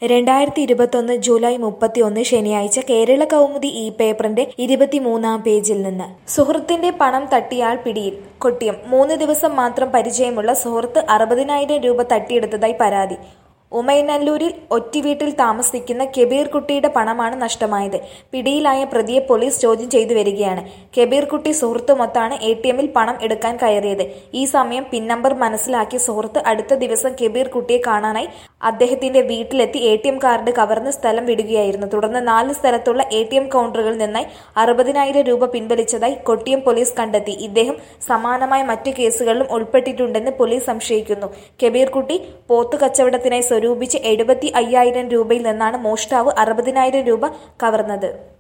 രണ്ടായിരത്തി ഇരുപത്തൊന്ന് ജൂലൈ മുപ്പത്തിയൊന്ന് ശനിയാഴ്ച കേരള കൗമുദി ഈ പേപ്പറിന്റെ ഇരുപത്തിമൂന്നാം പേജിൽ നിന്ന് സുഹൃത്തിന്റെ പണം തട്ടിയാൾ പിടിയിൽ കൊട്ടിയം മൂന്ന് ദിവസം മാത്രം പരിചയമുള്ള സുഹൃത്ത് അറുപതിനായിരം രൂപ തട്ടിയെടുത്തതായി പരാതി ഉമൈനല്ലൂരിൽ ഒറ്റവീട്ടിൽ താമസിക്കുന്ന കെബീർ കുട്ടിയുടെ പണമാണ് നഷ്ടമായത് പിടിയിലായ പ്രതിയെ പോലീസ് ചോദ്യം ചെയ്തു വരികയാണ് കെബീർ കുട്ടി സുഹൃത്തുമൊത്താണ് എ ടി എമ്മിൽ പണം എടുക്കാൻ കയറിയത് ഈ സമയം പിൻ നമ്പർ മനസ്സിലാക്കിയ സുഹൃത്ത് അടുത്ത ദിവസം കെബീർ കുട്ടിയെ കാണാനായി അദ്ദേഹത്തിന്റെ വീട്ടിലെത്തി എ ടി എം കാർഡ് കവർന്ന് സ്ഥലം വിടുകയായിരുന്നു തുടർന്ന് നാല് സ്ഥലത്തുള്ള എ ടി എം കൗണ്ടറുകളിൽ നിന്നായി അറുപതിനായിരം രൂപ പിൻവലിച്ചതായി കൊട്ടിയം പോലീസ് കണ്ടെത്തി ഇദ്ദേഹം സമാനമായ മറ്റു കേസുകളിലും ഉൾപ്പെട്ടിട്ടുണ്ടെന്ന് പോലീസ് സംശയിക്കുന്നു കെബീർ കുട്ടി പോത്തു കച്ചവടത്തിനായി സ്വരൂപിച്ച് എഴുപത്തി അയ്യായിരം രൂപയിൽ നിന്നാണ് മോഷ്ടാവ് അറുപതിനായിരം രൂപ കവർന്നത്